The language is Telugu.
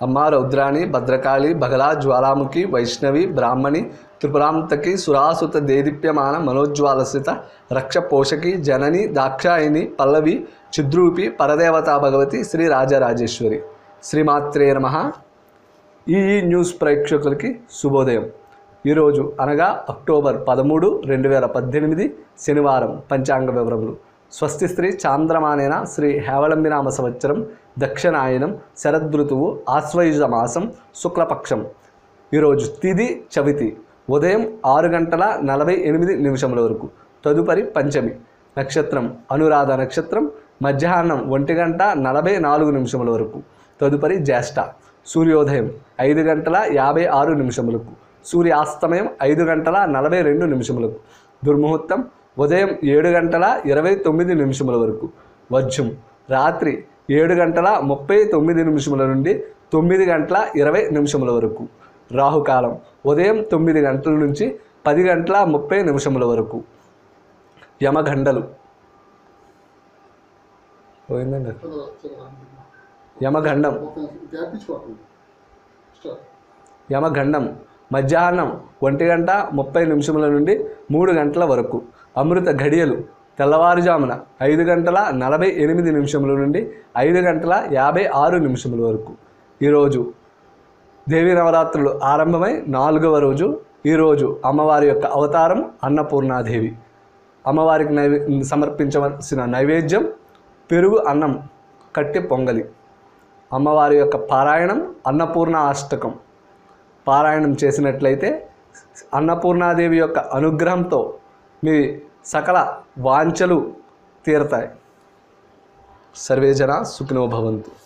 అమ్మ రౌద్రాణి భద్రకాళి బగలా జ్వాలాముఖి వైష్ణవి బ్రాహ్మణి త్రిపురాంతకి సురాసుత దేదీప్యమాన మనోజ్వాలసిత రక్ష పోషకి జనని దాక్షాయిని పల్లవి చిద్రూపి పరదేవతా భగవతి శ్రీ రాజరాజేశ్వరి శ్రీమాత్రే నమ ఈ ఈ న్యూస్ ప్రేక్షకులకి శుభోదయం ఈరోజు అనగా అక్టోబర్ పదమూడు రెండు వేల పద్దెనిమిది శనివారం పంచాంగ వివరములు స్వస్తి శ్రీ చాంద్రమానేన శ్రీ హేవళంబినామ సంవత్సరం దక్షిణాయనం శరదృతువు ఆశ్వయుజ మాసం శుక్లపక్షం ఈరోజు తిది చవితి ఉదయం ఆరు గంటల నలభై ఎనిమిది నిమిషముల వరకు తదుపరి పంచమి నక్షత్రం అనురాధ నక్షత్రం మధ్యాహ్నం ఒంటి గంట నలభై నాలుగు నిమిషముల వరకు తదుపరి జ్యేష్ఠ సూర్యోదయం ఐదు గంటల యాభై ఆరు నిమిషములకు సూర్యాస్తమయం ఐదు గంటల నలభై రెండు నిమిషములకు దుర్ముహూర్తం ఉదయం ఏడు గంటల ఇరవై తొమ్మిది నిమిషముల వరకు వజ్రం రాత్రి ఏడు గంటల ముప్పై తొమ్మిది నిమిషముల నుండి తొమ్మిది గంటల ఇరవై నిమిషముల వరకు రాహుకాలం ఉదయం తొమ్మిది గంటల నుంచి పది గంటల ముప్పై నిమిషముల వరకు యమగండలు పోయిందండి యమగండం యమగండం మధ్యాహ్నం ఒంటి గంట ముప్పై నిమిషముల నుండి మూడు గంటల వరకు అమృత ఘడియలు తెల్లవారుజామున ఐదు గంటల నలభై ఎనిమిది నిమిషముల నుండి ఐదు గంటల యాభై ఆరు నిమిషముల వరకు ఈరోజు దేవీ నవరాత్రులు ఆరంభమై నాలుగవ రోజు ఈరోజు అమ్మవారి యొక్క అవతారం అన్నపూర్ణాదేవి అమ్మవారికి నైవే సమర్పించవలసిన నైవేద్యం పెరుగు అన్నం కట్టి పొంగలి అమ్మవారి యొక్క పారాయణం అన్నపూర్ణ అష్టకం పారాయణం చేసినట్లయితే అన్నపూర్ణాదేవి యొక్క అనుగ్రహంతో మీ సకల వాంఛలు తీరతాయి సర్వే జన సుఖినో భవంతు